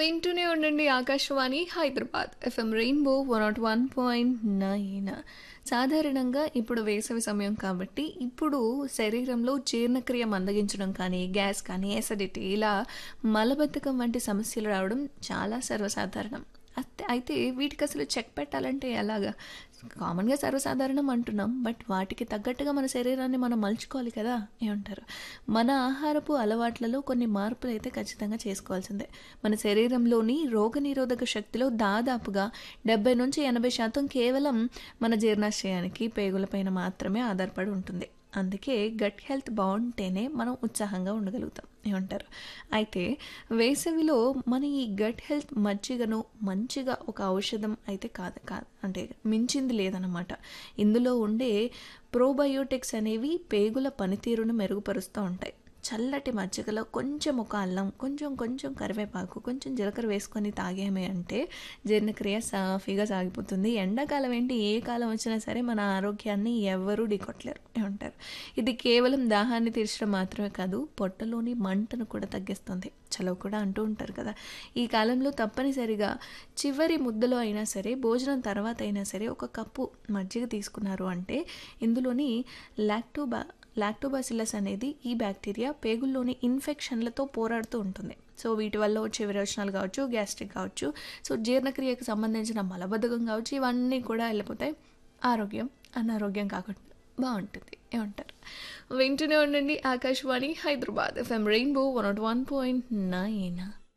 వింటూనే ఉండండి Akashvani Hyderabad FM rainbow one nought one point nine సాధారణంగా ఇప్పుడు వేసవి సమయం కాబట్టి ఇప్పుడు శరీరంలో జీర్ణక్రియ మందగించడం కానీ గ్యాస్ కానీ ఎసిడిటీ ఇలా మలబద్ధకం వంటి సమస్యలు రావడం చాలా సర్వసాధారణం అతే అయితే వీటికి అసలు చెక్ పెట్టాలంటే ఎలాగా కామన్గా సర్వసాధారణం అంటున్నాం బట్ వాటికి తగ్గట్టుగా మన శరీరాన్ని మనం మలుచుకోవాలి కదా ఏమంటారు మన ఆహారపు అలవాట్లలో కొన్ని మార్పులు అయితే ఖచ్చితంగా చేసుకోవాల్సిందే మన శరీరంలోని రోగనిరోధక శక్తిలో దాదాపుగా డెబ్బై నుంచి ఎనభై శాతం కేవలం మన జీర్ణాశయానికి పేగులపైన మాత్రమే ఆధారపడి ఉంటుంది అందుకే గట్ హెల్త్ బాగుంటేనే మనం ఉత్సాహంగా ఉండగలుగుతాం ఏమంటారు అయితే వేసవిలో మన ఈ గట్ హెల్త్ మజ్జిగను మంచిగా ఒక ఔషధం అయితే కాదు కాదు అంటే మించింది లేదన్నమాట ఇందులో ఉండే ప్రోబయోటిక్స్ అనేవి పేగుల పనితీరును మెరుగుపరుస్తూ ఉంటాయి చల్లటి మజ్జిగలో కొంచెం ఒక అల్లం కొంచెం కొంచెం కరివేపాకు కొంచెం జీలకర్ర వేసుకొని తాగామే అంటే జీర్ణక్రియ సాఫీగా సాగిపోతుంది ఎండాకాలం ఏంటి ఏ కాలం వచ్చినా సరే మన ఆరోగ్యాన్ని ఎవరూ ఢీకొట్టలేరు ఏమంటారు ఇది కేవలం దాహాన్ని తీర్చడం మాత్రమే కాదు పొట్టలోని మంటను కూడా తగ్గిస్తుంది చలవ కూడా అంటూ ఉంటారు కదా ఈ కాలంలో తప్పనిసరిగా చివరి ముద్దలో అయినా సరే భోజనం తర్వాత అయినా సరే ఒక కప్పు మజ్జిగ తీసుకున్నారు అంటే ఇందులోని లాక్టోబా లాక్టోబాసిల్లస్ అనేది ఈ బ్యాక్టీరియా పేగుల్లోని ఇన్ఫెక్షన్లతో పోరాడుతూ ఉంటుంది సో వీటి వల్ల వచ్చే విరోచనాలు కావచ్చు గ్యాస్ట్రిక్ కావచ్చు సో జీర్ణక్రియకు సంబంధించిన మలబద్ధకం కావచ్చు ఇవన్నీ కూడా వెళ్ళిపోతాయి ఆరోగ్యం అనారోగ్యం కాకుండా బాగుంటుంది ఏమంటారు వింటూనే ఉండండి Akashvani Hyderabad FM rainbow one nought one point nine